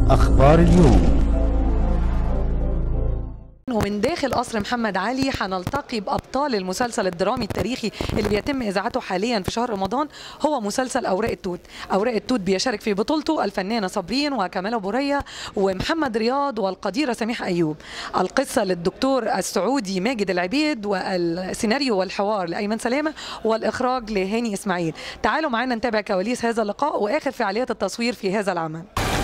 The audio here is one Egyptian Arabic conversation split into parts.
أخبار اليوم ومن داخل قصر محمد علي حنلتقي بأبطال المسلسل الدرامي التاريخي اللي بيتم إذاعته حاليا في شهر رمضان هو مسلسل أوراق التوت أوراق التوت بيشارك في بطولته الفنانة صابرين وكمال أبو ريا ومحمد رياض والقديرة سميحة أيوب القصة للدكتور السعودي ماجد العبيد والسيناريو والحوار لأيمن سلامة والإخراج لهاني إسماعيل تعالوا معنا نتابع كواليس هذا اللقاء وآخر فعاليات التصوير في هذا العمل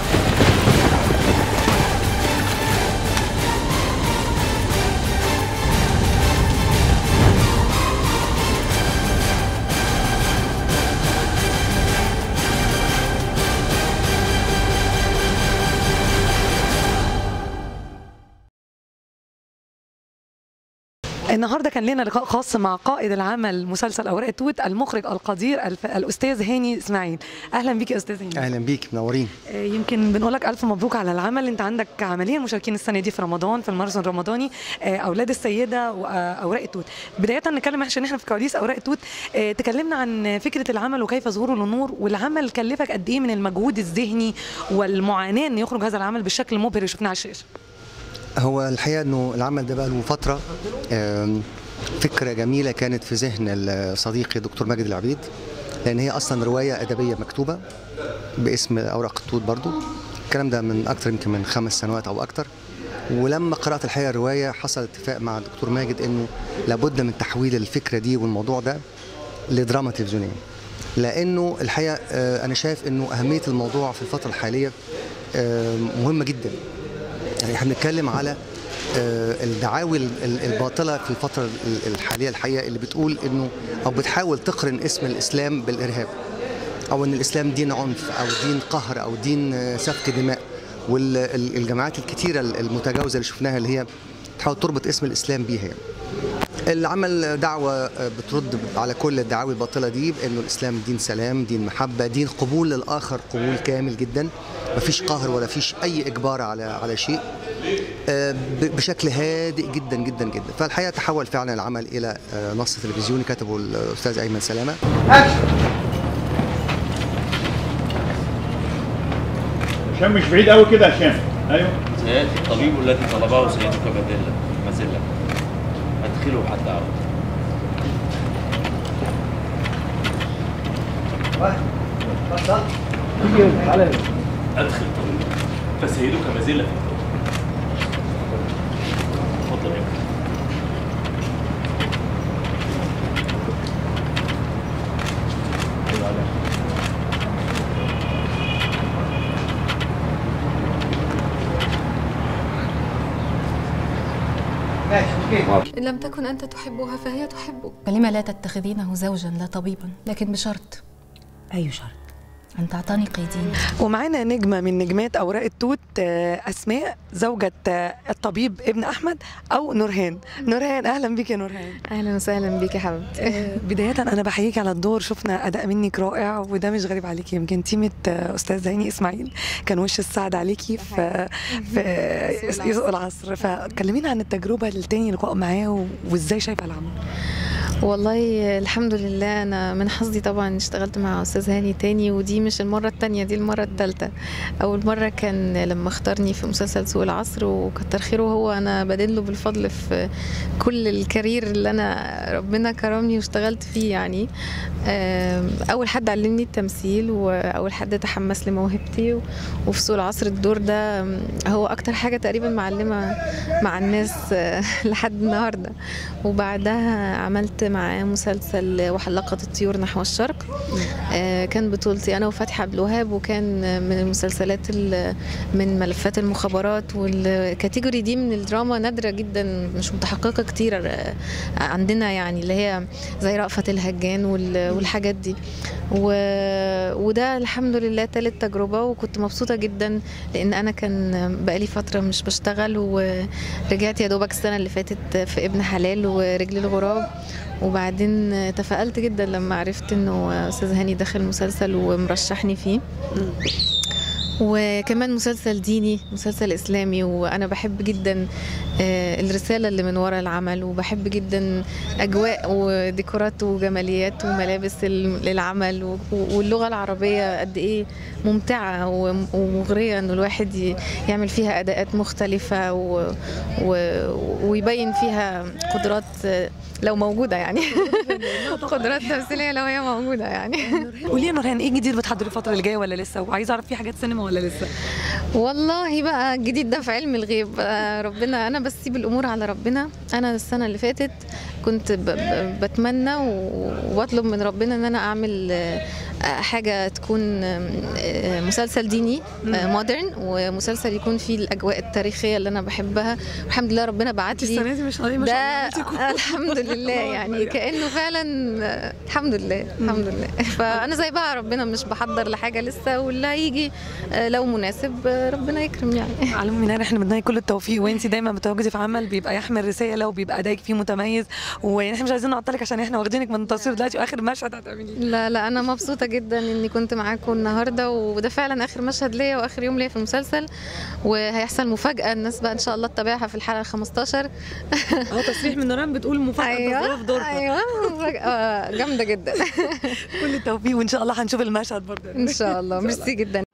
النهارده كان لنا لقاء خاص مع قائد العمل مسلسل اوراق التوت المخرج القدير الف... الاستاذ هاني اسماعيل اهلا بيك يا استاذ هاني اهلا بيك منورين آه، يمكن بنقول لك الف مبروك على العمل انت عندك عملين مشاركين السنه دي في رمضان في الماراثون الرمضاني آه، اولاد السيده واوراق التوت بدايه نتكلم عشان احنا في كواليس اوراق التوت آه، تكلمنا عن فكره العمل وكيف ظهوره للنور والعمل كلفك قد ايه من المجهود الذهني والمعاناه ان يخرج هذا العمل بالشكل المبهر اللي شفناه على الشاشه هو الحقيقه انه العمل ده بقى له فتره آم، فكره جميله كانت في ذهن صديقي دكتور ماجد العبيد لان هي اصلا روايه ادبيه مكتوبه باسم اوراق التوت برضو الكلام ده من اكتر يمكن من خمس سنوات او اكتر ولما قرات الحقيقه الروايه حصل اتفاق مع الدكتور ماجد انه لابد من تحويل الفكره دي والموضوع ده لدراما تلفزيونيه لانه الحقيقه آه، انا شايف انه اهميه الموضوع في الفتره الحاليه آه، مهمه جدا يعني احنا بنتكلم على آه، الدعاوي ال- ال- الباطله في الفتره ال- الحاليه الحقيقه اللي بتقول انه او بتحاول تقرن اسم الاسلام بالارهاب او ان الاسلام دين عنف او دين قهر او دين آه، سفك دماء والجماعات الكتيره المتجاوزه اللي شفناها اللي هي تحاول تربط اسم الاسلام بيها يعني. العمل دعوة بترد على كل الدعاوي الباطلة دي بأنه الإسلام دين سلام دين محبة دين قبول للآخر قبول كامل جدا مفيش قهر ولا فيش أي إجبار على على شيء آه، ب- بشكل هادئ جدا جدا جدا فالحقيقة تحول فعلا العمل إلى آه، نص تلفزيوني كتبه الأستاذ أيمن سلامة هشام مش بعيد قوي كده يا هشام ايوه سيأتي الطبيب الذي طلبه سيدك بدلة مزلة أدخله حتى أعود أدخل طبيب فسيدك مزلة في الطب تفضل يا ابني. إن لم تكن أنت تحبها فهي تحبك فلما لا تتخذينه زوجا لا طبيبا لكن بشرط أي شرط أن تعتنقي ديني ومعانا نجمة من نجمات أوراق التوت آه، أسماء زوجة آه، الطبيب ابن أحمد أو نورهان نورهان أهلا بك يا نورهان أهلا وسهلا بك يا حبيبتي آه، بداية أنا بحييك على الدور شفنا أداء منك رائع وده مش غريب عليكي يمكن تيمة آه، أستاذ هاني إسماعيل كان وش السعد عليكي في في يسوق العصر فكلمينا عن التجربة التاني لقاء معاه و- وإزاي شايفة العمل والله الحمد لله أنا من حظي طبعا اشتغلت مع أستاذ هاني تاني ودي مش المرة التانية دي المرة التالتة أول مرة كان لما اختارني في مسلسل سوق العصر وكتر خيره هو أنا بدين له بالفضل في كل الكارير اللي أنا ربنا كرمني واشتغلت فيه يعني آم، أول حد علمني التمثيل وأول حد تحمس لموهبتي وفي سوق العصر الدور ده آم، هو أكتر حاجة تقريبا معلمة مع الناس آه، لحد النهارده وبعدها عملت معاه مسلسل وحلقت الطيور نحو الشرق آه، كان بطولتي انا وفتحي عبد الوهاب وكان من المسلسلات ال- من ملفات المخابرات والكاتيجوري دي من الدراما نادره جدا مش متحققه كتير آه، عندنا يعني اللي هي زي رأفت الهجان وال- والحاجات دي و... وده الحمد لله تالت تجربه وكنت مبسوطه جدا لان انا كان بقالي فتره مش بشتغل ورجعت يا دوبك السنه اللي فاتت في ابن حلال ورجل الغراب وبعدين تفائلت جدا لما عرفت انه استاذ هاني دخل مسلسل ومرشحني فيه وكمان مسلسل ديني مسلسل اسلامي وانا بحب جدا آه، الرساله اللي من وراء العمل وبحب جدا اجواء وديكورات وجماليات وملابس ال- للعمل و- واللغه العربيه قد ايه ممتعة وم- ومغرية إنه الواحد ي- يعمل فيها أداءات مختلفة و... و... ويبين فيها قدرات آه، لو موجودة يعني قدرات تمثيلية لو هي موجودة يعني قولي يا نورهان ايه جديد بتحضري الفتره اللي جايه ولا لسه وعايزه اعرف في حاجات سينما ولا لسه والله بقى الجديد ده في علم الغيب آه، ربنا انا بسيب الامور على ربنا انا السنه اللي فاتت كنت ب- ب- بتمنى و- وبطلب من ربنا ان انا اعمل آه، آه، حاجه تكون آه، مسلسل ديني مودرن ومسلسل يكون فيه الاجواء التاريخيه اللي انا بحبها الحمد لله ربنا بعت لي السنه دي مش ما ده شاء الله بيتكم. الحمد لله يعني كانه فعلا آه، الحمد لله الحمد لله فانا زي بقى ربنا مش بحضر لحاجه لسه واللي هيجي آه، لو مناسب آه، ربنا يكرم يعني على العموم احنا بدنا كل التوفيق وانت دايما بتواجدي في عمل بيبقى يحمل رساله وبيبقى ادائك فيه متميز واحنا مش عايزين نعطلك عشان احنا واخدينك من التصوير دلوقتي واخر مشهد هتعمليه لا لا انا مبسوطه جدا اني كنت معاكم النهارده وده فعلا اخر مشهد ليا واخر يوم ليا في المسلسل وهيحصل مفاجاه الناس بقى ان شاء الله تتابعها في الحلقه 15 اه تصريح من نوران بتقول مفاجاه ايوه في دورها ايوه مفاجاه جامده جدا كل التوفيق وان شاء الله هنشوف المشهد برضه ان شاء الله ميرسي جدا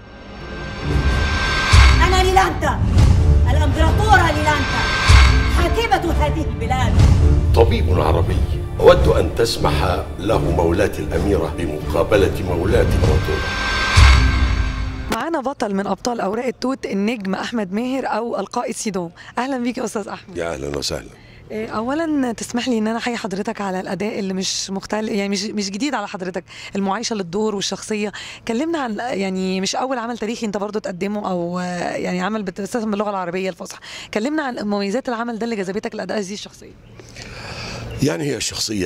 أنا ليلانتا الإمبراطورة ليلانتا حاكمة هذه البلاد طبيب عربي أود أن تسمح له مولاتي الأميرة بمقابلة مولاتي إمبراطورة معانا بطل من ابطال اوراق التوت النجم احمد ماهر او القائد سيدون اهلا بيك يا استاذ احمد يا أهلا وسهلا إيه، اولا تسمح لي ان انا احيي حضرتك على الاداء اللي مش مختلف يعني مش مش جديد على حضرتك المعايشه للدور والشخصيه كلمنا عن يعني مش اول عمل تاريخي انت برضو تقدمه او آه، يعني عمل بتستخدم باللغه العربيه الفصحى كلمنا عن مميزات العمل ده اللي جذبتك لاداء هذه الشخصيه يعني هي شخصية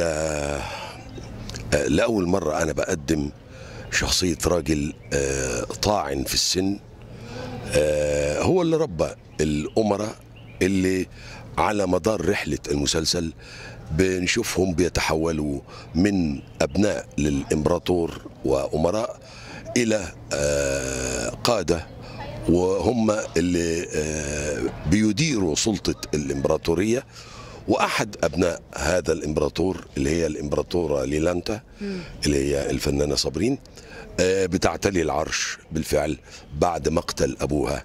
آه، لأول مرة أنا بقدم شخصية راجل آه، طاعن في السن آه، هو اللي ربى الأمراء اللي على مدار رحلة المسلسل بنشوفهم بيتحولوا من أبناء للإمبراطور وأمراء إلى آه، قادة وهم اللي آه، بيديروا سلطة الإمبراطورية واحد ابناء هذا الامبراطور اللي هي الامبراطوره ليلانتا اللي هي الفنانه صابرين آه، بتعتلي العرش بالفعل بعد مقتل ابوها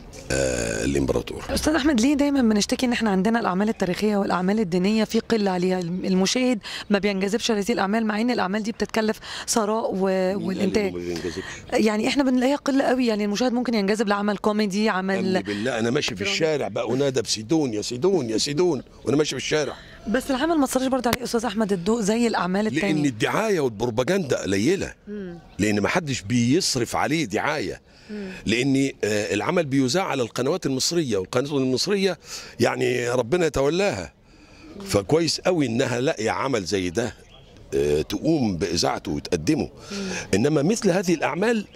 آه، الامبراطور استاذ احمد ليه دايما بنشتكي ان احنا عندنا الاعمال التاريخيه والاعمال الدينيه في قله عليها المشاهد ما بينجذبش لهذه الاعمال مع ان الاعمال دي بتتكلف ثراء و... والانتاج ما بينجذبش؟ يعني احنا بنلاقيها قله قوي يعني المشاهد ممكن ينجذب لعمل كوميدي أمني عمل بالله انا ماشي في الشارع بقى انادى بسيدون يا سيدون يا سيدون وانا ماشي في الشارع بس العمل ما تصرش برضه عليه استاذ احمد الضوء زي الاعمال لان التانية الدعايه والبروباجندا قليله لان ما حدش بيصرف عليه دعايه لان آه، العمل بيذاع على القنوات المصريه والقنوات المصريه يعني ربنا يتولاها فكويس قوي انها لاقيه عمل زي ده آه، تقوم باذاعته وتقدمه انما مثل هذه الاعمال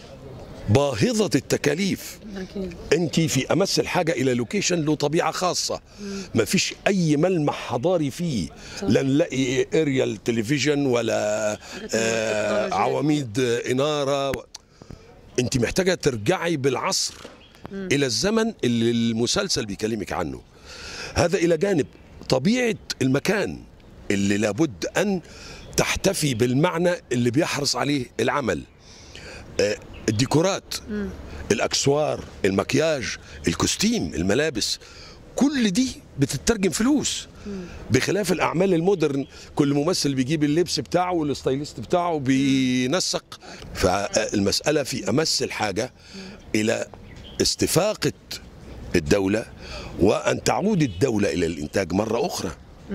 باهظه التكاليف انت في امس الحاجه الى لوكيشن له طبيعه خاصه ما فيش اي ملمح حضاري فيه لا نلاقي اريال تلفزيون ولا آه عواميد آه، اناره انت محتاجه ترجعي بالعصر الى الزمن اللي المسلسل بيكلمك عنه هذا الى جانب طبيعه المكان اللي لابد ان تحتفي بالمعنى اللي بيحرص عليه العمل آه، الديكورات الاكسوار المكياج الكوستيم الملابس كل دي بتترجم فلوس بخلاف الاعمال المودرن كل ممثل بيجيب اللبس بتاعه والستايلست بتاعه بينسق فالمساله في امس الحاجه الى استفاقه الدوله وان تعود الدوله الى الانتاج مره اخرى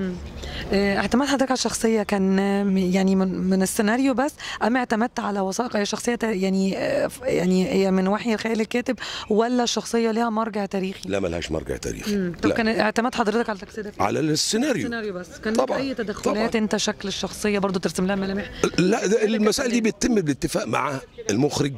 آه، اعتماد حضرتك على الشخصيه كان آه، م- يعني من, من السيناريو بس ام اعتمدت على وثائق هي شخصيه تا- يعني آه، ف- يعني هي من وحي خيال الكاتب ولا الشخصيه ليها مرجع تاريخي لا ملهاش مرجع تاريخي طب لا. كان اعتماد حضرتك على تجسيدها في على السيناريو السيناريو بس كان لك طبعاً، اي تدخلات طبعاً. انت شكل الشخصيه برضو ترسم لها ملامح لا ده المسائل دي بتتم بالاتفاق مع المخرج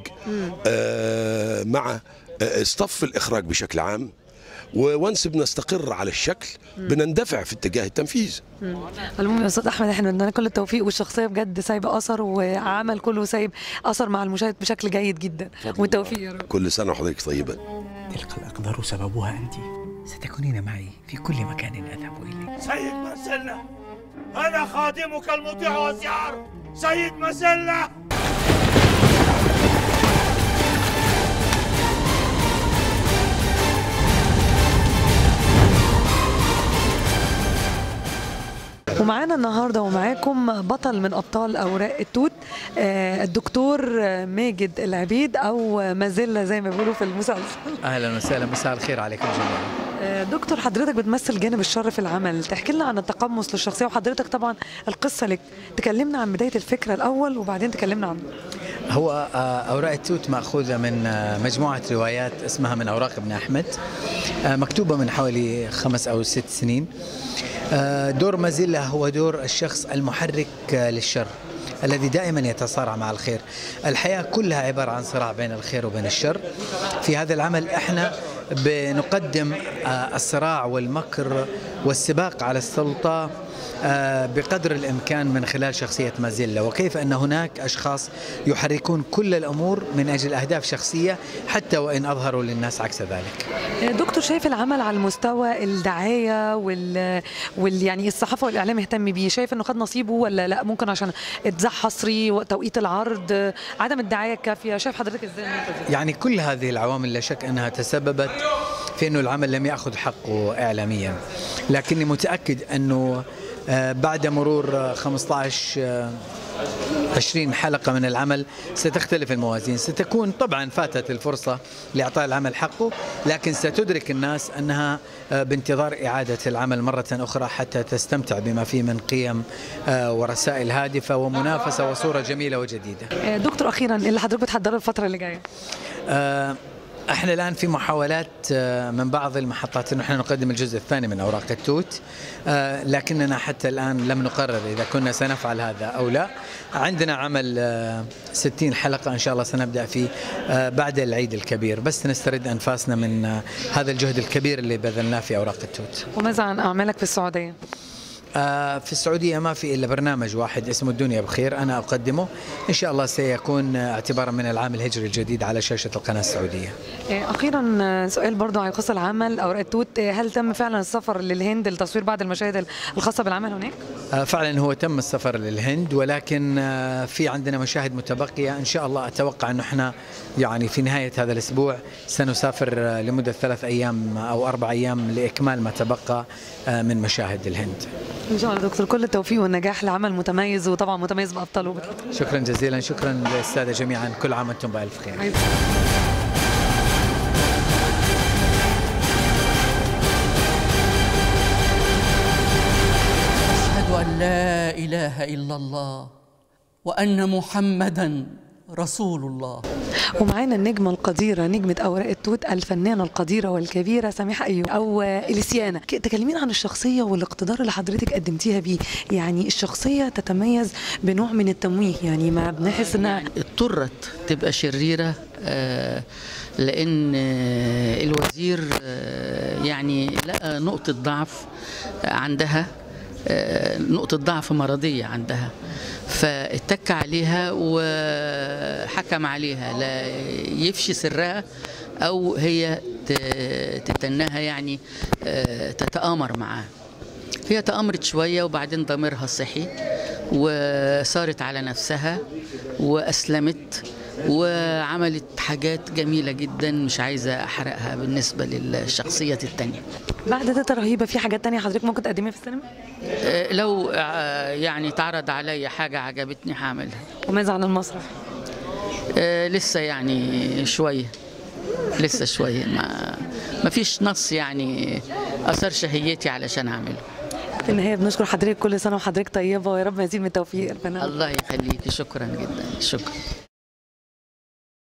آه مع آه صف الاخراج بشكل عام وونس بنستقر على الشكل بنندفع في اتجاه التنفيذ المهم يا استاذ احمد احنا بدنا كل التوفيق والشخصيه بجد سايبه اثر وعمل كله سايب اثر مع المشاهد بشكل جيد جدا والتوفيق يا رب كل سنه وحضرتك طيبه تلك الأقدار سببها أنت ستكونين معي في كل مكان أذهب إليه سيد مسلة أنا خادمك المطيع والزعار سيد مسلة ومعانا النهارده ومعاكم بطل من ابطال اوراق التوت آه، الدكتور آه، ماجد العبيد او مازيلا زي ما بيقولوا في المسلسل اهلا وسهلا مساء الخير عليكم جميعا آه، دكتور حضرتك بتمثل جانب الشر في العمل تحكي لنا عن التقمص للشخصيه وحضرتك طبعا القصه لك تكلمنا عن بدايه الفكره الاول وبعدين تكلمنا عن هو آه، اوراق التوت ماخوذه من آه، مجموعه روايات اسمها من اوراق ابن احمد آه، مكتوبه من حوالي خمس او ست سنين آه، دور مازيلا هو دور الشخص المحرك آه، للشر الذي دائما يتصارع مع الخير الحياة كلها عبارة عن صراع بين الخير وبين الشر في هذا العمل احنا بنقدم آه، الصراع والمكر والسباق على السلطة آه، بقدر الامكان من خلال شخصيه مازيلا وكيف ان هناك اشخاص يحركون كل الامور من اجل اهداف شخصيه حتى وان اظهروا للناس عكس ذلك. آه، دكتور شايف العمل على المستوى الدعايه وال, وال... يعني الصحافه والاعلام اهتم بيه شايف انه خد نصيبه ولا لا ممكن عشان اتذاع حصري وتوقيت العرض آه، عدم الدعايه الكافيه شايف حضرتك ازاي النقطة دي؟ يعني كل هذه العوامل لا شك انها تسببت في انه العمل لم ياخذ حقه اعلاميا لكني متاكد انه آه، بعد مرور آه، 15 آه، 20 حلقة من العمل ستختلف الموازين ستكون طبعا فاتت الفرصة لإعطاء العمل حقه لكن ستدرك الناس أنها آه، بانتظار إعادة العمل مرة أخرى حتى تستمتع بما فيه من قيم آه، ورسائل هادفة ومنافسة وصورة جميلة وجديدة آه، دكتور اخيرا اللي حضرتك بتحضره الفتره اللي جايه آه، احنا الان في محاولات آه، من بعض المحطات انه احنا نقدم الجزء الثاني من اوراق التوت آه، لكننا حتى الان لم نقرر اذا كنا سنفعل هذا او لا عندنا عمل آه، 60 حلقه ان شاء الله سنبدا فيه آه، بعد العيد الكبير بس نسترد انفاسنا من آه، هذا الجهد الكبير اللي بذلناه في اوراق التوت وماذا عن اعمالك في السعوديه؟ آه، في السعودية ما في إلا برنامج واحد اسمه الدنيا بخير أنا أقدمه إن شاء الله سيكون آه، اعتبارا من العام الهجري الجديد على شاشة القناة السعودية آه، اخيرا آه، سؤال برضه هيخص العمل اوراق التوت آه، هل تم فعلا السفر للهند لتصوير بعض المشاهد الخاصه بالعمل هناك؟ آه، فعلا هو تم السفر للهند ولكن آه، في عندنا مشاهد متبقية إن شاء الله أتوقع أنه احنا يعني في نهاية هذا الأسبوع سنسافر آه، لمدة ثلاث أيام أو أربع أيام لإكمال ما تبقى آه، من مشاهد الهند ان شاء الله دكتور كل التوفيق والنجاح لعمل متميز وطبعا متميز بابطاله شكرا جزيلا شكرا للسادة جميعا كل عام وأنتم بألف خير أشهد أن لا إله إلا الله وأن محمدا رسول الله ومعانا النجمة القديرة نجمة أوراق التوت الفنانة القديرة والكبيرة سميحة أيوب أو آه، إليسيانا ك- تكلمينا عن الشخصية والاقتدار اللي حضرتك قدمتيها بيه يعني الشخصية تتميز بنوع من التمويه يعني ما بنحس إنها اضطرت تبقى شريرة آه، لأن آه، الوزير آه، يعني لقى نقطة ضعف عندها آه، نقطة ضعف مرضية عندها فاتك عليها وحكم عليها لا يفشي سرها أو هي ت- تتناها يعني آه، تتآمر معاه هي تأمرت شوية وبعدين ضميرها صحي وصارت على نفسها وأسلمت وعملت حاجات جميلة جدا مش عايزة أحرقها بالنسبة للشخصية التانية بعد تيتا رهيبة في حاجات تانية حضرتك ممكن تقدميها في السينما آه، لو آه، يعني تعرض عليا حاجة عجبتني هعملها وماذا عن المسرح آه، لسه يعني شوية لسه شوية ما ما فيش نص يعني أثر شهيتي علشان أعمله في النهاية بنشكر حضرتك كل سنة وحضرتك طيبة ويا رب مزيد من التوفيق ربنا الله يخليكي شكرا جدا شكرا